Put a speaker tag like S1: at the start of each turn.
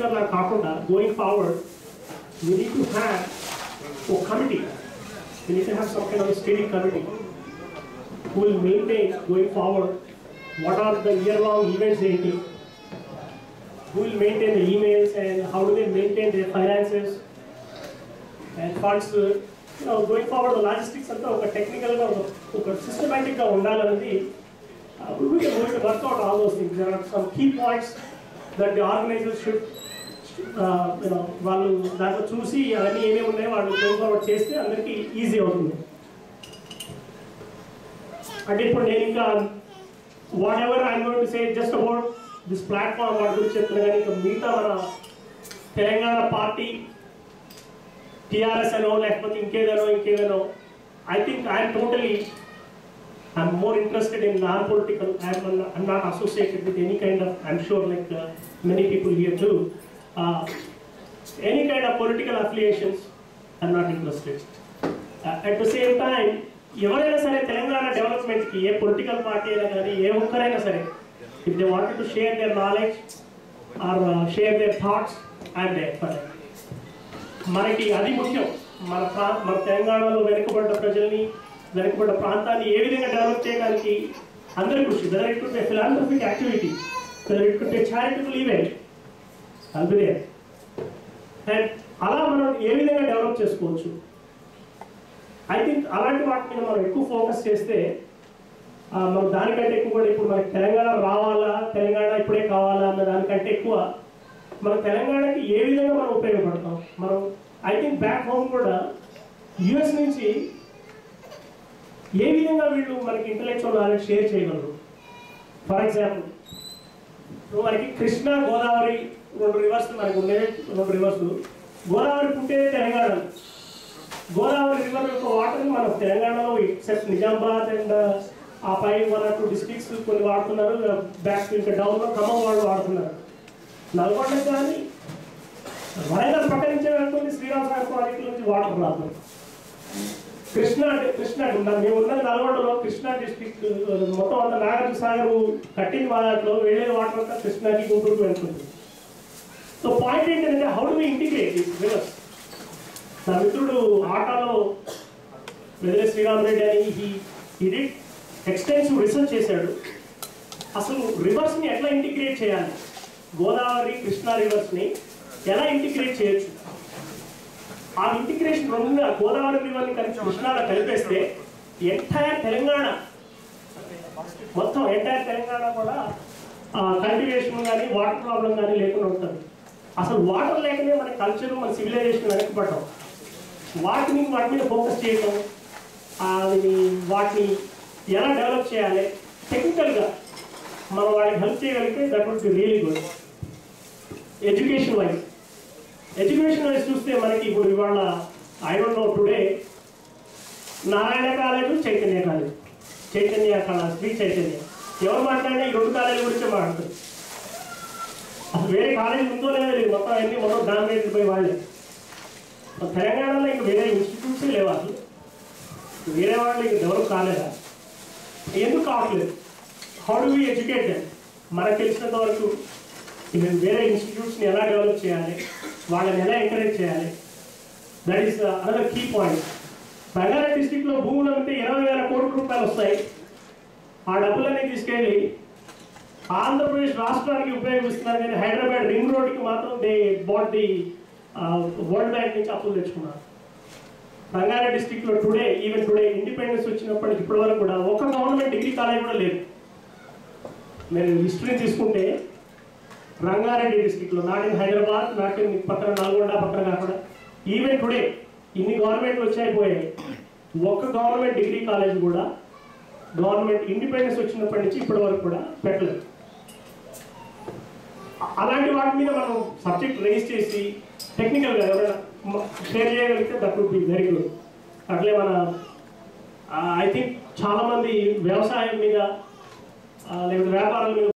S1: Year లా కాకుండా going forward we need to have a committee. We need to have some kind of a steering committee who will maintain going forward what are the year-long events they do, who will maintain the emails and how do they maintain their finances and funds. uh, You know, going forward, the logistics అంతా ఒక technical గా ఒక- ఒక systematic గా ఉండాలనేది uh, we can we can work out all those things. There are some key points that the organizers should uh, you know, వాళ్ళు దాంట్లో చూసి అవన్నీ ఏమేమి ఉన్నాయో వాళ్ళు గోయింగ్ ఫార్వర్డ్ చేస్తే అందరికీ ఈజీ అవుతుంది అంటే ఇప్పుడు నేను ఇంకా whatever I'm going to say just about this platform వాటి గురించి చెప్తున్నా కానీ ఇంకా మిగతా మన తెలంగాణ పార్టీ టీఆర్ఎస్ అనో లేకపోతే ఇంకేదనో ఇంకేదనో I think I'm totally I'm more interested in non-political. I'm, I'm not associated with any kind of. I'm sure, like uh, many people here too, uh, any kind of political affiliations. I'm not interested. Uh, at the same time, ఎవరైనా సరే తెలంగాణ డెవలప్మెంట్కి ఏ political party అయినా కానీ ఏ ఒక్కరైనా సరే if they wanted to share their knowledge or share their thoughts I'm there for మనకి అది ముఖ్యం మన ప్రా మన తెలంగాణలో వెనుకబడ్డ ప్రజల్ని వెనుకబడ్డ ప్రాంతాన్ని ఏ విధంగా డెవలప్ చేయడానికి అందరి కృషి whether it could philanthropic activity whether it could charitable event అల్బిదే అండ్ అలా మనం ఏ విధంగా డెవలప్ చేసుకోవచ్చు ఐ థింక్ అలాంటి వాటి మీద మనం ఎక్కువ ఫోకస్ చేస్తే ఆ, మనం దానికంటే ఎక్కువ కూడా ఇప్పుడు మనకి తెలంగాణ రావాలా తెలంగాణ ఇప్పుడే కావాలా అన్న దానికంటే ఎక్కువ మన తెలంగాణకి ఏ విధంగా మనం ఉపయోగపడతాం మనం ఐ థింక్ బ్యాక్ హోమ్ కూడా యుఎస్ నుంచి ఏ విధంగా వీళ్ళు మనకి ఇంటలెక్చువల్ నాలెడ్జ్ షేర్ చేయగలరు ఫర్ ఎగ్జాంపుల్ ఇప్పుడు మనకి కృష్ణ గోదావరి రెండు రివర్స్ మనకి ఉండేది రెండు రివర్స్ గోదావరి పుట్టేది తెలంగాణలో గోదావరి రివర్ యొక్క వాటర్ మన తెలంగాణలో ఎక్సెప్ట్ నిజామాబాద్ అండ్ ఆ పై వన్ ఆర్ టూ డిస్ట్రిక్ట్స్ కొన్ని వాడుతున్నారు బ్యాక్ ఇంకా డౌన్ లో ఖమ్మం వాళ్ళు వాడుతున్నారు నల్గొండ కానీ వరంగల్ పక్క నుంచే వెళ్తుంది శ్రీరామ్ సాగర్ ప్రాజెక్ట్ నుంచి వాటర్ రాదు కృష్ణా కృష్ణా ఉన్న- మేము ఉన్నది నల్గొండలో కృష్ణా డిస్ట్రిక్ట్ మొత్తం అంతా నాగార్జున సాగర్ కట్టింది మా దాంట్లో వెళ్ళే వాటర్ అంతా కృష్ణాకి గుంటూరుకు వెళ్తుంది సో పాయింట్ ఏంటంటే హౌ డు ఇంటిగ్రేట్ రివర్స్ నా మిత్రుడు ఆటాలో వెదిరే శ్రీరామరెడ్డి అని హీ ఈ డిడ్ ఎక్స్టెన్సివ్ రీసెర్చ్ చేశాడు అసలు రివర్స్ని ఎట్లా ఇంటిగ్రేట్ చేయాలి గోదావరి కృష్ణా రివర్స్ని ఎలా ఇంటిగ్రేట్ చేయొచ్చు ఆ ఇంటిగ్రేషన్ రెండు గోదావరి రివర్ని కలిపి కృష్ణాలో కలిపేస్తే ఎంటైర్ తెలంగాణ మొత్తం ఎంటైర్ తెలంగాణ కూడా కల్టివేషన్ కానీ వాటర్ ప్రాబ్లం కానీ లేకుండా ఉంటుంది అసలు వాటర్ లేకనే మన కల్చర్ మన సివిలైజేషన్ వెనకపడటం వాటిని వాటి మీద ఫోకస్ చేయడం అది వాటిని ఎలా డెవలప్ చేయాలి టెక్నికల్గా మనం వాళ్ళకి హెల్ప్ చేయగలిగితే that would be really good education wise education wise చూస్తే మనకి ఇప్పుడు ఇవాళ I don't know today Narayana college Chaitanya college Chaitanya Kala Sri Chaitanya ఎవరు మాట్లాడినా ఈ రెండు కాలేజీల గురించే మాట్లాడుతారు అసలు వేరే కాలేజ్ ఉందో లేదో లేదు మొత్తం అన్ని మొత్తం డామినేట్ పోయి వాళ్ళే మన తెలంగాణలో ఇంక వేరే ఇన్స్టిట్యూట్సే లేవు అసలు వేరే వాళ్ళు ఇంక డెవలప్ కాలేదా ఎందుకు కావట్లేదు how do we educate them మనకు తెలిసినంత వరకు ఇవి వేరే ఇన్స్టిట్యూట్స్ని ఎలా డెవలప్ చేయాలి వాళ్ళని ఎలా ఎంకరేజ్ చేయాలి that is another key point Rangareddy డిస్టిక్లో భూములు అంటే ఇరవై వేల కోట్ల రూపాయలు వస్తాయి ఆ డబ్బులన్నీ తీసుకెళ్ళి ఆంధ్రప్రదేశ్ రాష్ట్రానికి ఉపయోగిస్తున్నారు కానీ హైదరాబాద్ రింగ్ రోడ్కి మాత్రం they bought the World Bank నుంచి అప్పులు తెచ్చుకున్నారు రంగారెడ్డి డిస్టిక్ లో టుడే ఈవెన్ టుడే ఇండిపెండెన్స్ వచ్చినప్పటి నుంచి ఇప్పటి వరకు కూడా ఒక గవర్నమెంట్ డిగ్రీ కాలేజ్ కూడా లేదు నేను హిస్టరీ తీసుకుంటే రంగారెడ్డి డిస్టిక్ లో not in Hyderabad not in పక్కన నల్గొండ పక్కన కాకుండా ఈవెన్ టుడే ఇన్ని గవర్నమెంట్లు వచ్చాయిపోయాయి ఒక్క గవర్నమెంట్ డిగ్రీ కాలేజ్ కూడా గవర్నమెంట్ ఇండిపెండెన్స్ వచ్చినప్పటి నుంచి ఇప్పటి వరకు కూడా పెట్టలేదు అలాంటి వాటి మీద మనం సబ్జెక్ట్ రేస్ చేసి టెక్నికల్గా ఎవరైనా షేర్ చేయగలిగితే that would be very good అట్లే మన ఐ థింక్ చాలా మంది వ్యవసాయం మీద ఆ, లేకపోతే వ్యాపారాల మీద